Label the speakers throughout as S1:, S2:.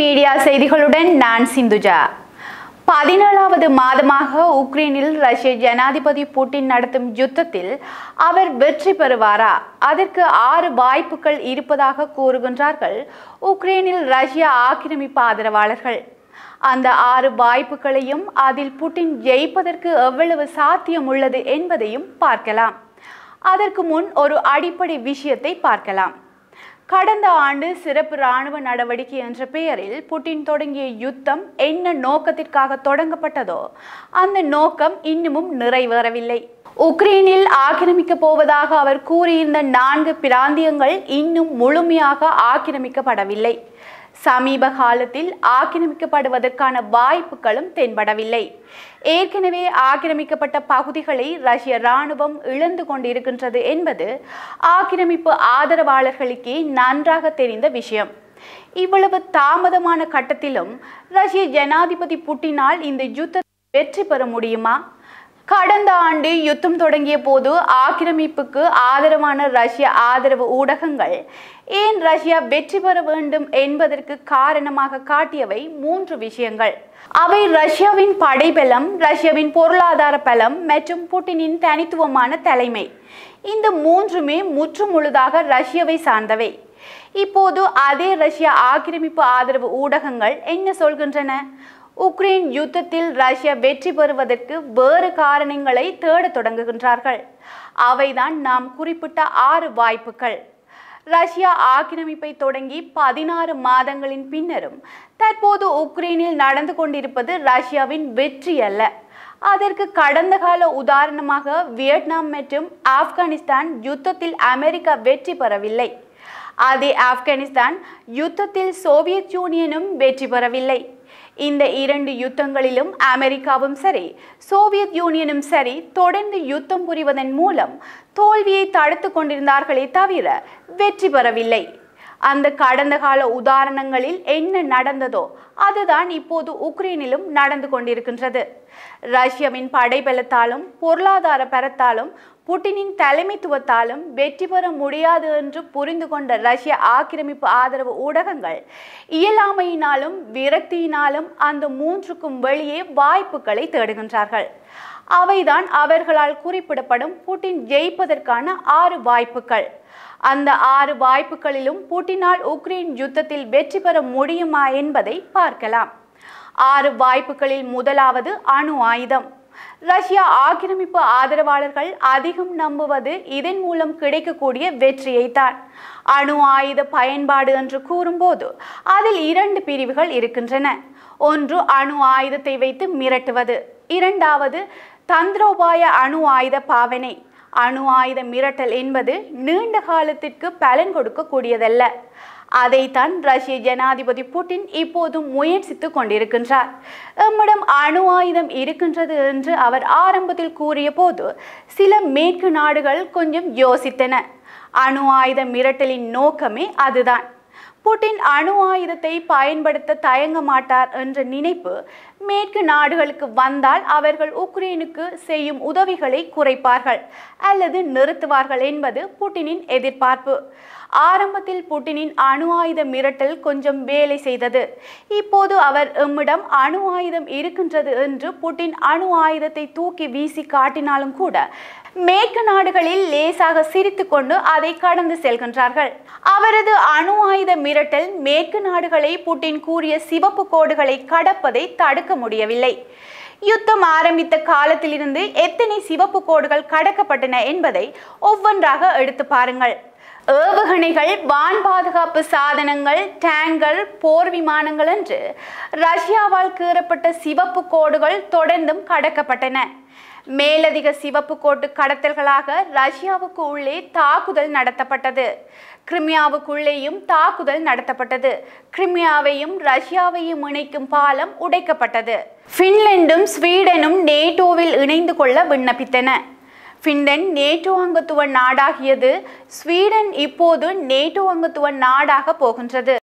S1: media செய்திகளுடன் நான் சிந்துஜா பதினேழாவது மாதமாக உக்ரைனில் ரஷ்ய ஜனாதிபதி புட்டின் நடத்தும் யுத்தத்தில் அவர் வெற்றி பெறுவாரா அதற்கு ஆறு வாய்ப்புகள் இருப்பதாக கூறுகின்றார்கள் உக்ரைனில் ரஷ்ய ஆக்கிரமிப்பு ஆதரவாளர்கள் அந்த ஆறு வாய்ப்புகளையும் அதில் புட்டின் ஜெயிப்பதற்கு எவ்வளவு சாத்தியம் உள்ளது என்பதையும் பார்க்கலாம் அதற்கு முன் ஒரு அடிப்படை விஷயத்தை பார்க்கலாம் கடந்த ஆண்டு சிறப்பு ராணுவ நடவடிக்கை என்ற பெயரில் புட்டின் தொடங்கிய யுத்தம் என்ன நோக்கத்திற்காக தொடங்கப்பட்டதோ அந்த நோக்கம் இன்னமும் நிறைவேறவில்லை உக்ரைனில் ஆக்கிரமிக்கப் போவதாக அவர் கூறியிருந்த நான்கு பிராந்தியங்கள் இன்னும் முழுமையாக ஆக்கிரமிக்கப்படவில்லை சமீப காலத்தில் ஆக்கிரமிக்கப்படுவதற்கான வாய்ப்புகளும் தென்படவில்லை ஏற்கனவே ஆக்கிரமிக்கப்பட்ட பகுதிகளை ரஷ்ய ராணுவம் இழந்து கொண்டிருக்கின்றது என்பது ஆக்கிரமிப்பு ஆதரவாளர்களுக்கே நன்றாக தெரிந்த விஷயம் இவ்வளவு தாமதமான கட்டத்திலும் ரஷ்ய ஜனாதிபதி புட்டினால் இந்த யுத்தத்தை வெற்றி பெற முடியுமா கடந்த ஆண்டு யுத்தம் தொடங்கிய போது ஆக்கிரமிப்புக்கு ஆதரவான ரஷ்ய ஆதரவு ஊடகங்கள் ஏன் ரஷ்யா வெற்றி பெற வேண்டும் என்பதற்கு காரணமாக காட்டியவை மூன்று விஷயங்கள் அவை ரஷ்யாவின் படைபலம் ரஷ்யாவின் பொருளாதார பலம் மற்றும் புட்டினின் தனித்துவமான தலைமை இந்த மூன்றுமே முற்றுமுழுதாக ரஷ்யாவை சார்ந்தவை இப்போது அதே ரஷ்ய ஆக்கிரமிப்பு ஆதரவு ஊடகங்கள் என்ன சொல்கின்றன உக்ரைன் யுத்தத்தில் ரஷ்யா வெற்றி பெறுவதற்கு வேறு காரணங்களை தேடத் தொடங்குகின்றார்கள் அவைதான் நாம் குறிப்பிட்ட ஆறு வாய்ப்புகள் ரஷ்யா ஆக்கிரமிப்பை தொடங்கி பதினாறு மாதங்களின் பின்னரும் தற்போது உக்ரைனில் நடந்து கொண்டிருப்பது ரஷ்யாவின் வெற்றி அல்ல அதற்கு கடந்த கால உதாரணமாக வியட்நாம் மற்றும் ஆப்கானிஸ்தான் யுத்தத்தில் அமெரிக்கா வெற்றி பெறவில்லை அதே ஆப்கானிஸ்தான் யுத்தத்தில் சோவியத் யூனியனும் வெற்றி பெறவில்லை இந்த இரண்டு யுத்தங்களிலும் அமெரிக்காவும் சரி சோவியத் யூனியனும் சரி தொடர்ந்து யுத்தம் புரிவதன் மூலம் தோல்வியை தடுத்து கொண்டிருந்தார்களே தவிர வெற்றி பெறவில்லை அந்த கடந்த கால உதாரணங்களில் என்ன நடந்ததோ அதுதான் இப்போது உக்ரைனிலும் நடந்து கொண்டிருக்கின்றது ரஷ்யாவின் படைபலத்தாலும் பொருளாதார பலத்தாலும் புட்டினின் தலைமைத்துவத்தாலும் வெற்றி பெற முடியாது என்று புரிந்து கொண்ட ரஷ்ய ஆக்கிரமிப்பு ஆதரவு ஊடகங்கள் இயலாமையினாலும் விரக்தியினாலும் அந்த மூன்றுக்கும் வெளியே வாய்ப்புகளை தேடுகின்றார்கள் அவைதான் அவர்களால் குறிப்பிடப்படும் புட்டின் ஜெயிப்பதற்கான ஆறு வாய்ப்புகள் அந்த ஆறு வாய்ப்புகளிலும் புட்டினால் உக்ரைன் யுத்தத்தில் வெற்றி பெற முடியுமா என்பதை பார்க்கலாம் ஆறு வாய்ப்புகளில் முதலாவது அணு ஆயுதம் ரஷ்யா ஆக்கிரமிப்பு ஆதரவாளர்கள் அதிகம் நம்புவது இதன் மூலம் கிடைக்கக்கூடிய வெற்றியைத்தான் அணு ஆயுத பயன்பாடு என்று கூறும்போது அதில் இரண்டு பிரிவுகள் இருக்கின்றன ஒன்று அணு ஆயுதத்தை வைத்து மிரட்டுவது இரண்டாவது தந்திரோபாய அணு ஆயுத பாவனை அணு ஆயுத மிரட்டல் என்பது நீண்ட காலத்திற்கு பலன் கொடுக்கக்கூடியதல்ல அதைத்தான் ரஷ்ய ஜனாதிபதி புட்டின் இப்போது முயற்சித்து கொண்டிருக்கின்றார் எம்மிடம் அணு ஆயுதம் இருக்கின்றது என்று அவர் ஆரம்பத்தில் கூறிய போது சில மேற்கு நாடுகள் கொஞ்சம் யோசித்தன அணு ஆயுத மிரட்டலின் நோக்கமே அதுதான் புட்டின் அணு ஆயுதத்தை பயன்படுத்த தயங்க மாட்டார் என்ற நினைப்பு மேற்கு நாடுகளுக்கு வந்தால் அவர்கள் உக்ரைனுக்கு செய்யும் உதவிகளை குறைப்பார்கள் அல்லது நிறுத்துவார்கள் என்பது புட்டினின் எதிர்பார்ப்பு ஆரம்பத்தில் புட்டினின் அணு ஆயுத மிரட்டல் கொஞ்சம் வேலை செய்தது இப்போது அவர் எம்மிடம் அணு ஆயுதம் இருக்கின்றது என்று புட்டின் அணு ஆயுதத்தை தூக்கி வீசி காட்டினாலும் கூட மேற்கு நாடுகளில் லேசாக சிரித்துக்கொண்டு அதை கடந்து செல்கின்றார்கள் அவரது அணு ஆயுத மிரட்டல் மேற்கு நாடுகளை புட்டின் கூறிய சிவப்பு கோடுகளை கடப்பதை தடுக்க முடியவில்லை யுத்தம் ஆரம்பித்த காலத்திலிருந்து எத்தனை சிவப்பு கோடுகள் கடக்கப்பட்டன என்பதை ஒவ்வொன்றாக எடுத்து பாருங்கள் ஏவுகணைகள் வான் பாதுகாப்பு சாதனங்கள் டேங்கர் போர் விமானங்கள் என்று ரஷ்யாவால் கீறப்பட்ட சிவப்பு கோடுகள் தொடர்ந்தும் கடக்கப்பட்டன மேலதிக சிவப்பு கோட்டு கடத்தல்களாக ரஷ்யாவுக்கு உள்ளே தாக்குதல் நடத்தப்பட்டது கிரிமியாவுக்குள்ளேயும் தாக்குதல் நடத்தப்பட்டது கிரிமியாவையும் ரஷ்யாவையும் இணைக்கும் பாலம் உடைக்கப்பட்டது பின்லாண்டும் ஸ்வீடனும் நேட்டோவில் இணைந்து கொள்ள விண்ணப்பித்தன பின்லாந்து நேட்டோ அங்கத்துவ நாடாகியது ஸ்வீடன் இப்போது நேட்டோ அங்கத்துவ நாடாக போகின்றது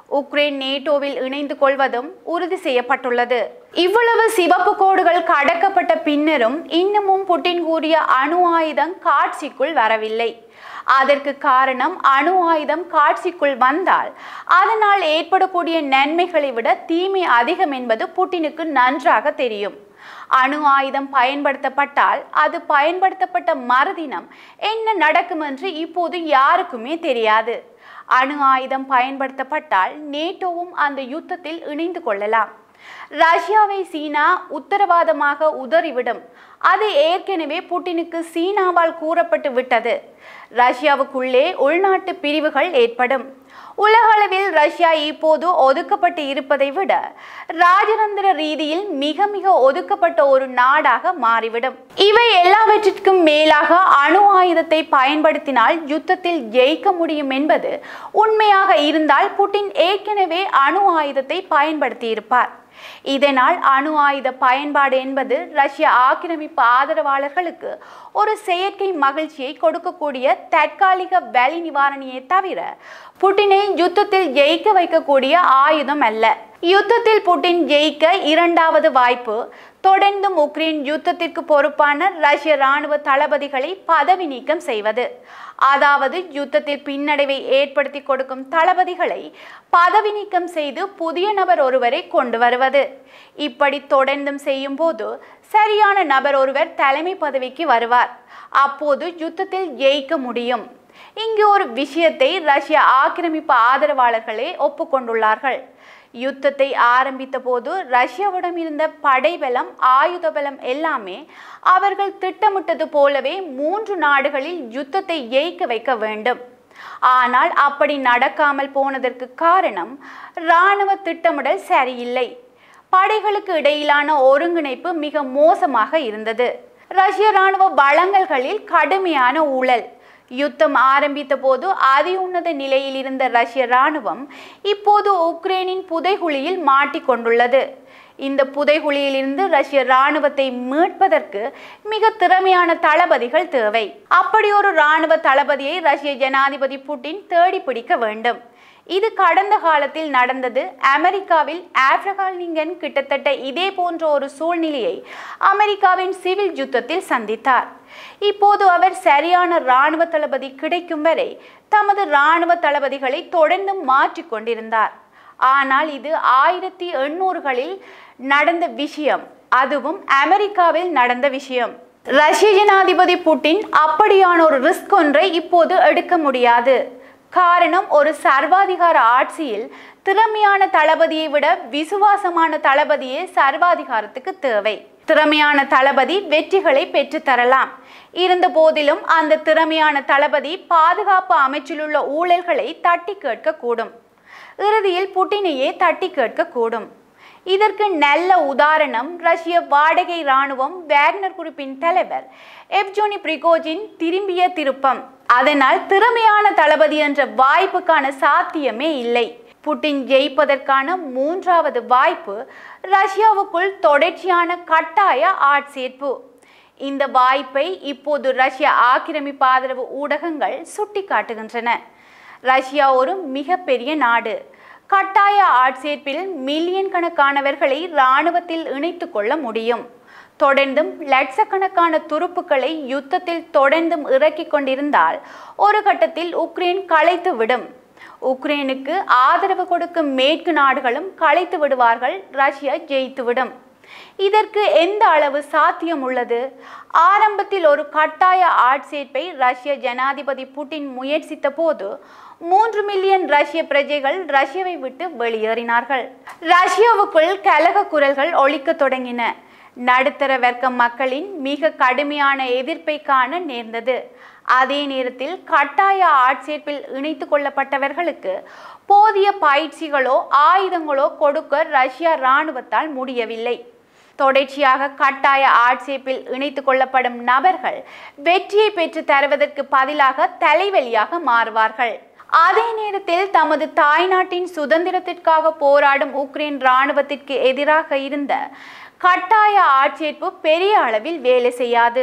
S1: உக்ரைன் நேட்டோவில் இணைந்து கொள்வதும் உறுதி செய்யப்பட்டுள்ளது இவ்வளவு சிவப்பு கோடுகள் கடக்கப்பட்ட பின்னரும் இன்னமும் புட்டின் கூறிய அணு ஆயுதம் காட்சிக்குள் வரவில்லை அதற்கு காரணம் அணு ஆயுதம் காட்சிக்குள் வந்தால் அதனால் ஏற்படக்கூடிய நன்மைகளை விட தீமை அதிகம் என்பது புட்டினுக்கு நன்றாக தெரியும் அணு ஆயுதம் பயன்படுத்தப்பட்டால் அது பயன்படுத்தப்பட்ட மறுதினம் என்ன நடக்கும் என்று இப்போது யாருக்குமே தெரியாது அணு ஆயுதம் பயன்படுத்தப்பட்டால் நேட்டோவும் அந்த யுத்தத்தில் இணைந்து கொள்ளலாம் ரஷ்யாவை சீனா உத்தரவாதமாக உதறிவிடும் அது ஏற்கனவே புட்டினுக்கு சீனாவால் கூறப்பட்டு விட்டது ரஷ்யாவுக்குள்ளே உள்நாட்டு பிரிவுகள் ஏற்படும் உலகளவில் ரஷ்யா இப்போது ஒதுக்கப்பட்டு இருப்பதை விட ராஜதந்திர ரீதியில் மிக மிக ஒதுக்கப்பட்ட ஒரு நாடாக மாறிவிடும் இவை எல்லாவற்றிற்கும் மேலாக அணு ஆயுதத்தை பயன்படுத்தினால் யுத்தத்தில் ஜெயிக்க முடியும் என்பது உண்மையாக இருந்தால் புட்டின் ஏற்கனவே அணு ஆயுதத்தை பயன்படுத்தியிருப்பார் இதனால் அணு ஆயுத பயன்பாடு என்பது ரஷ்ய ஆக்கிரமிப்பு ஆதரவாளர்களுக்கு ஒரு செயற்கை மகிழ்ச்சியை கொடுக்கக்கூடிய தற்காலிக வலி நிவாரணியை தவிர புட்டினை யுத்தத்தில் ஜெயிக்க வைக்கக்கூடிய ஆயுதம் அல்ல யுத்தத்தில் புட்டின் ஜெயிக்க இரண்டாவது வாய்ப்பு தொடர்ந்தும் உக்ரைன் யுத்தத்திற்கு பொறுப்பான ரஷ்ய இராணுவ தளபதிகளை பதவி நீக்கம் செய்வது அதாவது யுத்தத்தில் பின்னடைவை ஏற்படுத்தி கொடுக்கும் தளபதிகளை பதவி நீக்கம் செய்து புதிய நபர் ஒருவரை கொண்டு வருவது இப்படி தொடர்ந்தும் செய்யும் போது சரியான நபர் ஒருவர் தலைமை பதவிக்கு வருவார் அப்போது யுத்தத்தில் ஜெயிக்க முடியும் இங்கு ஒரு விஷயத்தை ரஷ்ய ஆக்கிரமிப்பு ஆதரவாளர்களே ஒப்புக்கொண்டுள்ளார்கள் யுத்தத்தை ஆரம்பித்த போது ரஷ்யாவிடம் இருந்த படைபலம் ஆயுத பலம் எல்லாமே அவர்கள் திட்டமிட்டது போலவே மூன்று நாடுகளில் யுத்தத்தை ஜெயிக்க வைக்க வேண்டும் ஆனால் அப்படி நடக்காமல் போனதற்கு காரணம் இராணுவ திட்டமிடல் சரியில்லை படைகளுக்கு இடையிலான ஒருங்கிணைப்பு மிக மோசமாக இருந்தது ரஷ்ய இராணுவ வளங்கல்களில் கடுமையான ஊழல் யுத்தம் ஆரம்பித்த போது அதிஉன்னத நிலையில் இருந்த ரஷ்ய இராணுவம் இப்போது உக்ரைனின் புதைகுழியில் மாட்டிக்கொண்டுள்ளது இந்த புதைகுழியிலிருந்து ரஷ்ய இராணுவத்தை மீட்பதற்கு மிக திறமையான தளபதிகள் தேவை அப்படி ஒரு இராணுவ தளபதியை ரஷ்ய ஜனாதிபதி புட்டின் தேடி பிடிக்க வேண்டும் இது கடந்த காலத்தில் நடந்தது அமெரிக்காவில் ஆப்ரகாம் லிங்கன் கிட்டத்தட்ட இதே போன்ற ஒரு சூழ்நிலையை அமெரிக்காவின் சிவில் யுத்தத்தில் சந்தித்தார் இப்போது அவர் சரியான இராணுவ தளபதி கிடைக்கும் வரை தமது இராணுவ தளபதிகளை தொடர்ந்து மாற்றிக் கொண்டிருந்தார் ஆனால் இது ஆயிரத்தி எண்ணூறுகளில் நடந்த விஷயம் அதுவும் அமெரிக்காவில் நடந்த விஷயம் ரஷ்ய ஜனாதிபதி புட்டின் அப்படியான ஒரு ரிஸ்க் ஒன்றை இப்போது எடுக்க முடியாது காரணம் ஒரு சர்வாதிகார ஆட்சியில் திறமையான தளபதியை விட விசுவாசமான தளபதியே சர்வாதிகாரத்துக்கு தேவை திறமையான தளபதி வெற்றிகளை பெற்று தரலாம் இருந்த போதிலும் அந்த திறமையான தளபதி பாதுகாப்பு அமைச்சிலுள்ள ஊழல்களை தட்டி கேட்கக்கூடும் இறுதியில் புட்டினையே தட்டி கேட்கக்கூடும் இதற்கு நல்ல உதாரணம் ரஷ்ய வாடகை இராணுவம் வேக்னர் குரூப்பின் தலைவர் எப்ஜோனி பிரிகோஜின் திரும்பிய திருப்பம் அதனால் திறமையான தளபதி என்ற வாய்ப்புக்கான சாத்தியமே இல்லை புட்டின் ஜெயிப்பதற்கான மூன்றாவது வாய்ப்பு ரஷ்யாவுக்குள் தொடர்ச்சியான கட்டாய ஆட்சேர்ப்பு இந்த வாய்ப்பை இப்போது ரஷ்ய ஆக்கிரமிப்பு ஆதரவு ஊடகங்கள் சுட்டிக்காட்டுகின்றன ரஷ்யா ஒரு மிகப்பெரிய நாடு கட்டாய ஆட்சேர்ப்பில் மில்லியன் கணக்கானவர்களை இராணுவத்தில் இணைத்து கொள்ள முடியும் தொடர்ந்தும் லட்சக்கணக்கான துருப்புக்களை யுத்தத்தில் தொடர்ந்தும் இறக்கிக் கொண்டிருந்தால் ஒரு கட்டத்தில் உக்ரைன் களைத்து விடும் உக்ரைனுக்கு ஆதரவு கொடுக்கும் மேற்கு நாடுகளும் களைத்து விடுவார்கள் ரஷ்யா ஜெயித்துவிடும் இதற்கு எந்த அளவு சாத்தியம் உள்ளது ஆரம்பத்தில் ஒரு கட்டாய ஆட்சேர்ப்பை ரஷ்ய ஜனாதிபதி புட்டின் முயற்சித்த போது மூன்று மில்லியன் ரஷ்ய பிரஜைகள் ரஷ்யாவை விட்டு வெளியேறினார்கள் ரஷ்யாவுக்குள் கலக குரல்கள் ஒழிக்கத் தொடங்கின நடுத்தர வர்க்க மக்களின் மிக கடுமையான எதிர்ப்பை காண நேர்ந்தது அதே நேரத்தில் கட்டாய ஆட்சேர்ப்பில் இணைத்து கொள்ளப்பட்டவர்களுக்கு போதிய பயிற்சிகளோ ஆயுதங்களோ கொடுக்க ரஷ்யா இராணுவத்தால் முடியவில்லை தொடர்ச்சியாக கட்டாய ஆட்சேர்ப்பில் இணைத்து கொள்ளப்படும் நபர்கள் வெற்றியை பெற்று தருவதற்கு பதிலாக தலைவலியாக மாறுவார்கள் அதே நேரத்தில் தமது தாய்நாட்டின் சுதந்திரத்திற்காக போராடும் உக்ரைன் இராணுவத்திற்கு எதிராக இருந்த கட்டாய ஆட்சேர்ப்பு பெரிய அளவில் வேலை செய்யாது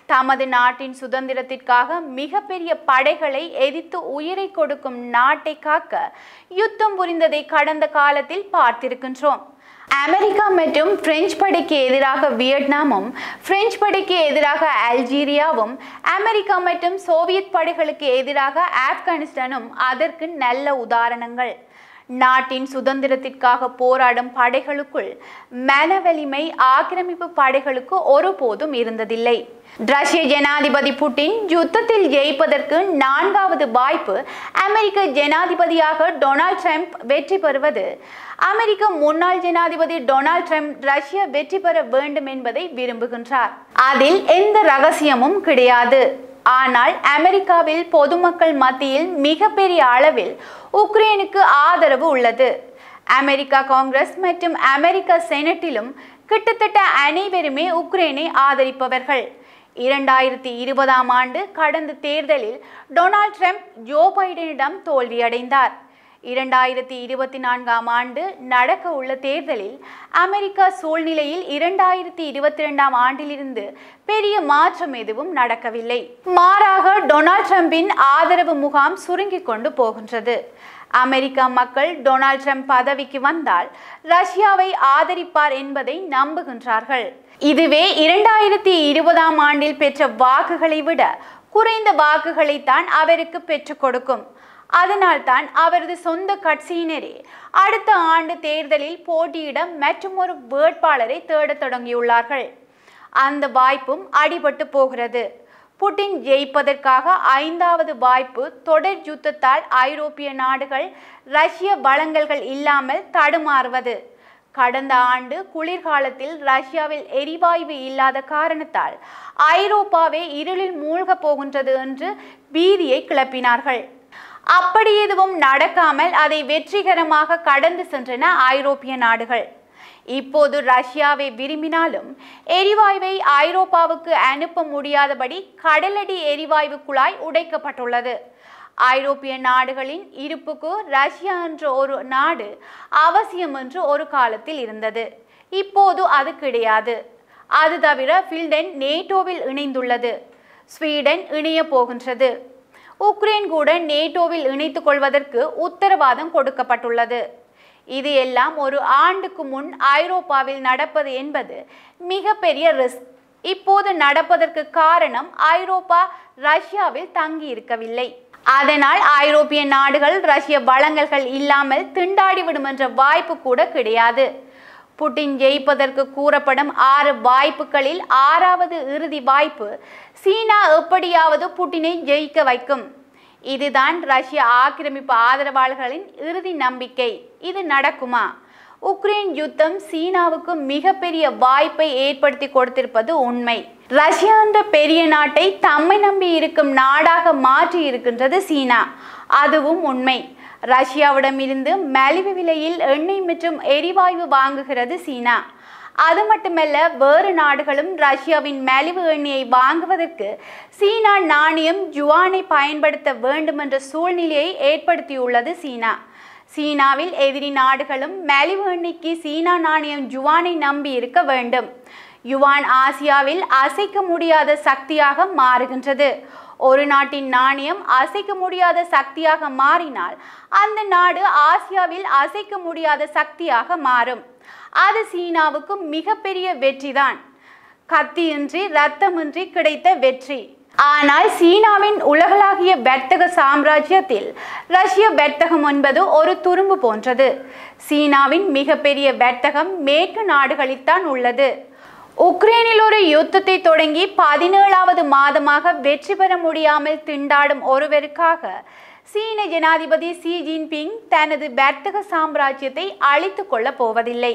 S1: தமது நாட்டின் சுதந்திரத்திற்காக மிகப்பெரிய படைகளை எதிர்த்து உயிரை கொடுக்கும் நாட்டை காக்க யுத்தம் புரிந்ததை கடந்த காலத்தில் பார்த்திருக்கின்றோம் அமெரிக்கா மற்றும் பிரெஞ்சு படைக்கு எதிராக வியட்நாமும் பிரெஞ்சு படைக்கு எதிராக அல்ஜீரியாவும் அமெரிக்கா மற்றும் சோவியத் படைகளுக்கு எதிராக ஆப்கானிஸ்தானும் அதற்கு நல்ல உதாரணங்கள் நாட்டின் சுதந்திரத்திற்காக போராடும் படைகளுக்குள் மனவலிமை ஆக்கிரமிப்பு படைகளுக்கு ஒருபோதும் இருந்ததில்லை ரஷ்ய ஜனாதிபதி புட்டின் யுத்தத்தில் ஜெயிப்பதற்கு நான்காவது வாய்ப்பு அமெரிக்க ஜனாதிபதியாக டொனால்ட் ட்ரம்ப் வெற்றி பெறுவது அமெரிக்க முன்னாள் ஜனாதிபதி டொனால்ட் ட்ரம்ப் ரஷ்யா வெற்றி பெற வேண்டும் என்பதை விரும்புகின்றார் அதில் எந்த ரகசியமும் கிடையாது ஆனால் அமெரிக்காவில் பொதுமக்கள் மத்தியில் மிகப்பெரிய அளவில் உக்ரைனுக்கு ஆதரவு உள்ளது அமெரிக்கா காங்கிரஸ் மற்றும் அமெரிக்க செனட்டிலும் கிட்டத்தட்ட அனைவருமே உக்ரைனை ஆதரிப்பவர்கள் இரண்டாயிரத்தி இருபதாம் ஆண்டு கடந்த தேர்தலில் டொனால்ட் ட்ரம்ப் ஜோ பைடனிடம் தோல்வியடைந்தார் இரண்டாயிரத்தி இருபத்தி நான்காம் ஆண்டு நடக்க உள்ள தேர்தலில் அமெரிக்கா சூழ்நிலையில் இரண்டாயிரத்தி இருபத்தி இரண்டாம் ஆண்டிலிருந்து பெரிய மாற்றம் எதுவும் நடக்கவில்லை மாறாக டொனால்ட் ட்ரம்பின் ஆதரவு முகாம் சுருங்கிக் கொண்டு போகின்றது அமெரிக்க மக்கள் டொனால்ட் ட்ரம்ப் பதவிக்கு வந்தால் ரஷ்யாவை ஆதரிப்பார் என்பதை நம்புகின்றார்கள் இதுவே இரண்டாயிரத்தி இருபதாம் ஆண்டில் பெற்ற வாக்குகளை விட குறைந்த வாக்குகளைத்தான் அவருக்கு பெற்றுக் கொடுக்கும் அதனால்தான் அவரது சொந்த கட்சியினரே அடுத்த ஆண்டு தேர்தலில் போட்டியிட மற்றொரு வேட்பாளரை தேடத் தொடங்கியுள்ளார்கள் அந்த வாய்ப்பும் அடிபட்டு போகிறது புட்டின் ஜெயிப்பதற்காக ஐந்தாவது வாய்ப்பு தொடர் யுத்தத்தால் ஐரோப்பிய நாடுகள் ரஷ்ய வளங்கல்கள் இல்லாமல் தடுமாறுவது கடந்த ஆண்டு குளிர்காலத்தில் ரஷ்யாவில் எரிவாயு இல்லாத காரணத்தால் ஐரோப்பாவே இருளில் மூழ்கப் போகின்றது என்று பீதியை கிளப்பினார்கள் அப்படி எதுவும் நடக்காமல் அதை வெற்றிகரமாக கடந்து சென்றன ஐரோப்பிய நாடுகள் இப்போது ரஷ்யாவை விரும்பினாலும் எரிவாயுவை ஐரோப்பாவுக்கு அனுப்ப முடியாதபடி கடலடி எரிவாயு குழாய் உடைக்கப்பட்டுள்ளது ஐரோப்பிய நாடுகளின் இருப்புக்கு ரஷ்யா என்ற ஒரு நாடு அவசியம் என்று ஒரு காலத்தில் இருந்தது இப்போது அது கிடையாது அது தவிர பில்டன் நேட்டோவில் இணைந்துள்ளது ஸ்வீடன் இணைய போகின்றது உக்ரைன் கூட நேட்டோவில் இணைத்துக் கொள்வதற்கு உத்தரவாதம் கொடுக்கப்பட்டுள்ளது இது எல்லாம் ஒரு ஆண்டுக்கு முன் ஐரோப்பாவில் நடப்பது என்பது மிகப்பெரிய ரிஸ்க் இப்போது நடப்பதற்கு காரணம் ஐரோப்பா ரஷ்யாவில் தங்கி இருக்கவில்லை அதனால் ஐரோப்பிய நாடுகள் ரஷ்ய வளங்கல்கள் இல்லாமல் திண்டாடிவிடும் என்ற வாய்ப்பு கூட கிடையாது புட்டின் ஜெயிப்பதற்கு கூறப்படும் ஆறு வாய்ப்புகளில் ஆறாவது இறுதி வாய்ப்பு சீனா எப்படியாவது புட்டினை ஜெயிக்க வைக்கும் இதுதான் ரஷ்ய ஆக்கிரமிப்பு ஆதரவாளர்களின் இறுதி நம்பிக்கை இது நடக்குமா உக்ரைன் யுத்தம் சீனாவுக்கு மிகப்பெரிய வாய்ப்பை ஏற்படுத்தி கொடுத்திருப்பது உண்மை ரஷ்யா என்ற பெரிய நாட்டை தம்மை நம்பி இருக்கும் நாடாக மாற்றி இருக்கின்றது சீனா அதுவும் உண்மை ரஷ்யாவிடமிருந்து மலிவு விலையில் எண்ணெய் மற்றும் எரிவாயு வாங்குகிறது சீனா அது மட்டுமல்ல வேறு நாடுகளும் ரஷ்யாவின் மலிவு எண்ணெயை வாங்குவதற்கு சீனா நாணயம் ஜுவானை பயன்படுத்த வேண்டும் என்ற சூழ்நிலையை ஏற்படுத்தியுள்ளது சீனா சீனாவில் எதிரி நாடுகளும் மலிவு எண்ணெய்க்கு சீனா நாணயம் ஜுவானை நம்பி இருக்க வேண்டும் யுவான் ஆசியாவில் அசைக்க முடியாத சக்தியாக மாறுகின்றது ஒரு நாட்டின் நாணயம் அசைக்க முடியாத சக்தியாக மாறினால் அந்த நாடு ஆசியாவில் அசைக்க முடியாத சக்தியாக மாறும் அது சீனாவுக்கு மிகப்பெரிய வெற்றிதான் கத்தியின்றி ரத்தமின்றி கிடைத்த வெற்றி ஆனால் சீனாவின் உலகளாகிய வர்த்தக சாம்ராஜ்யத்தில் ரஷ்ய வர்த்தகம் என்பது ஒரு துரும்பு போன்றது சீனாவின் மிகப்பெரிய வர்த்தகம் மேற்கு நாடுகளில்தான் உள்ளது உக்ரைனில் ஒரு யுத்தத்தை தொடங்கி பதினேழாவது மாதமாக வெற்றி பெற முடியாமல் திண்டாடும் ஒருவருக்காக சீன ஜனாதிபதி ஷி ஜின்பிங் தனது வர்த்தக சாம்ராஜ்யத்தை அழித்துக் கொள்ளப் போவதில்லை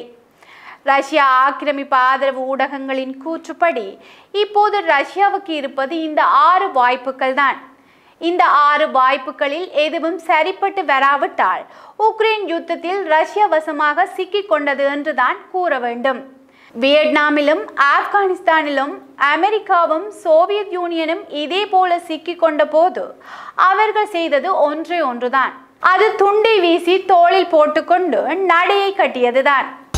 S1: ரஷ்யா ஆக்கிரமிப்பு ஆதரவு ஊடகங்களின் கூற்றுப்படி இப்போது ரஷ்யாவுக்கு இருப்பது இந்த ஆறு வாய்ப்புகள் தான் இந்த ஆறு வாய்ப்புகளில் எதுவும் சரிப்பட்டு வராவிட்டால் உக்ரைன் யுத்தத்தில் ரஷ்யா வசமாக சிக்கிக் கொண்டது என்றுதான் கூற வேண்டும் வியட்நாமிலும் ஆப்கானிஸ்தானிலும் அமெரிக்காவும் சோவியத் யூனியனும் இதே போல சிக்கிக் கொண்ட போது அவர்கள் செய்தது ஒன்றே ஒன்றுதான் அது துண்டை வீசி தோளில் போட்டுக்கொண்டு நடையை கட்டியதுதான்